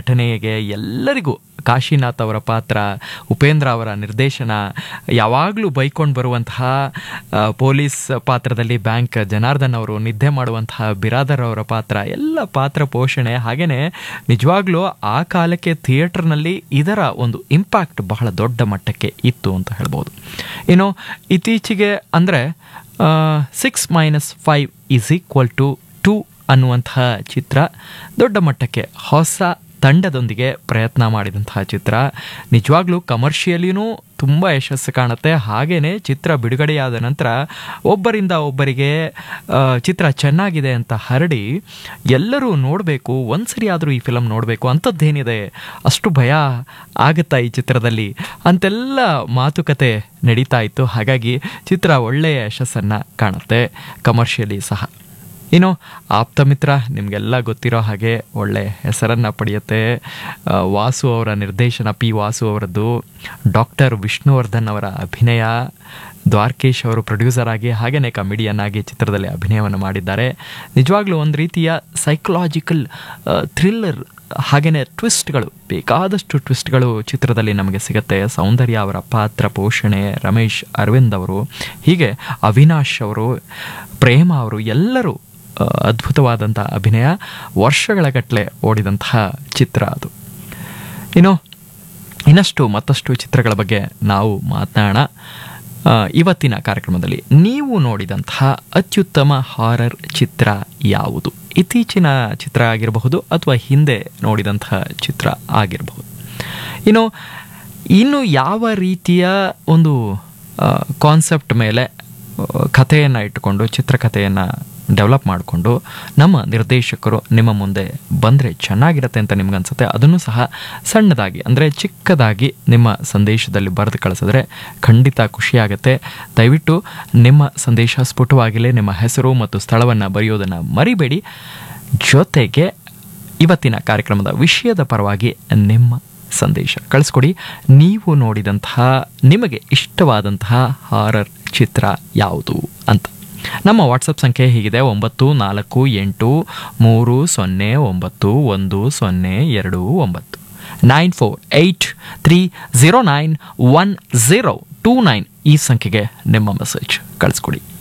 ನಟನೆಗೆ ಎಲ್ಲರಿಗೂ ಕಾಶಿನಾಥ್ ಅವರ ಪಾತ್ರ ಉಪೇಂದ್ರ ಅವರ ನಿರ್ದೇಶನ ಯಾವಾಗಲೂ ಬೈಕೊಂಡು ಬರುವಂತಹ ಆ, ಪೊಲೀಸ್ ಪಾತ್ರದಲ್ಲಿ ಬ್ಯಾಂಕ್ ಜನಾರ್ದನ್ ಅವರು ನಿದ್ದೆ ಮಾಡುವಂತಹ ಬಿರಾದರ್ ಅವರ ಪಾತ್ರ ಎಲ್ಲ ಪಾತ್ರ ಪೋಷಣೆ ಹಾಗೆಯೇ ನಿಜವಾಗ್ಲೂ ಆ ಕಾಲಕ್ಕೆ ಥಿಯೇಟರ್ನಲ್ಲಿ ಇದರ ಒಂದು ಇಂಪ್ಯಾಕ್ಟ್ ಬಹಳ ದೊಡ್ಡ ಮಟ್ಟಕ್ಕೆ ಇತ್ತು ಅಂತ ಹೇಳ್ಬೋದು ಇನ್ನು ಇತ್ತೀಚೆಗೆ ಅಂದರೆ six minus five is equal to two ಅನ್ನುವಂತಹ ಚಿತ್ರ ದೊಡ್ಡ ಮಟ್ಟಕ್ಕೆ ಹೊಸ ತಂಡದೊಂದಿಗೆ ಪ್ರಯತ್ನ ಮಾಡಿದಂತಹ ಚಿತ್ರ ನಿಜವಾಗ್ಲೂ ಕಮರ್ಷಿಯಲಿನೂ ತುಂಬ ಯಶಸ್ಸು ಕಾಣುತ್ತೆ ಹಾಗೆಯೇ ಚಿತ್ರ ಬಿಡುಗಡೆಯಾದ ನಂತರ ಒಬ್ಬರಿಂದ ಒಬ್ಬರಿಗೆ ಆ, ಚಿತ್ರ ಚೆನ್ನಾಗಿದೆ ಅಂತ ಹರಡಿ ಎಲ್ಲರೂ ನೋಡಬೇಕು ಒಂದ್ಸರಿ ಆದರೂ ಈ ಫಿಲಮ್ ನೋಡಬೇಕು ಅಂಥದ್ದೇನಿದೆ ಅಷ್ಟು ಭಯ ಆಗುತ್ತಾ ಈ ಚಿತ್ರದಲ್ಲಿ ಅಂತೆಲ್ಲ ಮಾತುಕತೆ ನಡೀತಾ ಇತ್ತು ಹಾಗಾಗಿ ಚಿತ್ರ ಒಳ್ಳೆಯ ಯಶಸ್ಸನ್ನು ಕಾಣುತ್ತೆ ಕಮರ್ಷಿಯಲಿ ಸಹ ಇನ್ನು ಆಪ್ತ ಮಿತ್ರ ನಿಮಗೆಲ್ಲ ಗೊತ್ತಿರೋ ಹಾಗೆ ಒಳ್ಳೆ ಹೆಸರನ್ನು ಪಡೆಯುತ್ತೆ ಆ, ವಾಸು ಅವರ ನಿರ್ದೇಶನ ಪಿ ವಾಸು ಅವರದ್ದು ಡಾಕ್ಟರ್ ವಿಷ್ಣುವರ್ಧನ್ ಅವರ ಅಭಿನಯ ದ್ವಾರಕೇಶ್ ಅವರು ಪ್ರೊಡ್ಯೂಸರ್ ಆಗಿ ಹಾಗೆಯೇ ಕಮಿಡಿಯನ್ ಆಗಿ ಚಿತ್ರದಲ್ಲಿ ಅಭಿನಯವನ್ನು ಮಾಡಿದ್ದಾರೆ ನಿಜವಾಗ್ಲೂ ಒಂದು ರೀತಿಯ ಸೈಕಲಾಜಿಕಲ್ ಥ್ರಿಲ್ಲರ್ ಹಾಗೆಯೇ ಟ್ವಿಸ್ಟ್ಗಳು ಬೇಕಾದಷ್ಟು ಟ್ವಿಸ್ಟ್ಗಳು ಚಿತ್ರದಲ್ಲಿ ನಮಗೆ ಸಿಗುತ್ತೆ ಸೌಂದರ್ಯ ಅವರ ಪಾತ್ರ ಪೋಷಣೆ ರಮೇಶ್ ಅರವಿಂದ್ ಅವರು ಹೀಗೆ ಅವಿನಾಶ್ ಅವರು ಪ್ರೇಮ ಅವರು ಎಲ್ಲರೂ ಆ, ಅದ್ಭುತವಾದಂಥ ಅಭಿನಯ ವರ್ಷಗಳ ಗಟ್ಟಲೆ ಓಡಿದಂತಹ ಚಿತ್ರ ಅದು ಇನ್ನು ಇನ್ನಷ್ಟು ಮತ್ತಷ್ಟು ಚಿತ್ರಗಳ ಬಗ್ಗೆ ನಾವು ಮಾತನಾಡೋಣ ಆ, ಇವತ್ತಿನ ಕಾರ್ಯಕ್ರಮದಲ್ಲಿ ನೀವು ನೋಡಿದಂತಹ ಅತ್ಯುತ್ತಮ ಹಾರರ್ ಚಿತ್ರ ಯಾವುದು ಇತ್ತೀಚಿನ ಚಿತ್ರ ಆಗಿರಬಹುದು ಅಥವಾ ಹಿಂದೆ ನೋಡಿದಂತಹ ಚಿತ್ರ ಆಗಿರಬಹುದು ಇನ್ನು ಇನ್ನು ಯಾವ ರೀತಿಯ ಒಂದು ಕಾನ್ಸೆಪ್ಟ್ ಮೇಲೆ ಕಥೆಯನ್ನು ಇಟ್ಟುಕೊಂಡು ಚಿತ್ರಕಥೆಯನ್ನು ಡೆವಲಪ್ ಮಾಡಿಕೊಂಡು ನಮ್ಮ ನಿರ್ದೇಶಕರು ನಿಮ್ಮ ಮುಂದೆ ಬಂದರೆ ಚೆನ್ನಾಗಿರುತ್ತೆ ಅಂತ ನಿಮ್ಗನ್ಸುತ್ತೆ ಅದನ್ನು ಸಹ ಸಣ್ಣದಾಗಿ ಅಂದರೆ ಚಿಕ್ಕದಾಗಿ ನಿಮ್ಮ ಸಂದೇಶದಲ್ಲಿ ಬರೆದು ಕಳಿಸಿದ್ರೆ ಖಂಡಿತ ಖುಷಿಯಾಗುತ್ತೆ ದಯವಿಟ್ಟು ನಿಮ್ಮ ಸಂದೇಶ ಸ್ಫುಟವಾಗಿಲೇ ನಿಮ್ಮ ಹೆಸರು ಮತ್ತು ಸ್ಥಳವನ್ನು ಬರೆಯೋದನ್ನು ಮರಿಬೇಡಿ ಜೊತೆಗೆ ಇವತ್ತಿನ ಕಾರ್ಯಕ್ರಮದ ವಿಷಯದ ಪರವಾಗಿ ನಿಮ್ಮ ಸಂದೇಶ ಕಳಿಸ್ಕೊಡಿ ನೀವು ನೋಡಿದಂತಹ ನಿಮಗೆ ಇಷ್ಟವಾದಂತಹ ಹಾರರ್ ಚಿತ್ರ ಯಾವುದು ಅಂತ ನಮ್ಮ ವಾಟ್ಸಪ್ ಸಂಖ್ಯೆ ಹೀಗಿದೆ ಒಂಬತ್ತು ನಾಲ್ಕು ಎಂಟು ಮೂರು ಸೊನ್ನೆ ಒಂಬತ್ತು ಒಂದು ಸೊನ್ನೆ ಎರಡು ಒಂಬತ್ತು nine four eight three zero nine one zero two nine ಈ ಸಂಖ್ಯೆಗೆ ನಿಮ್ಮ ಮೆಸೇಜ್ ಕಳಿಸ್ಕೊಡಿ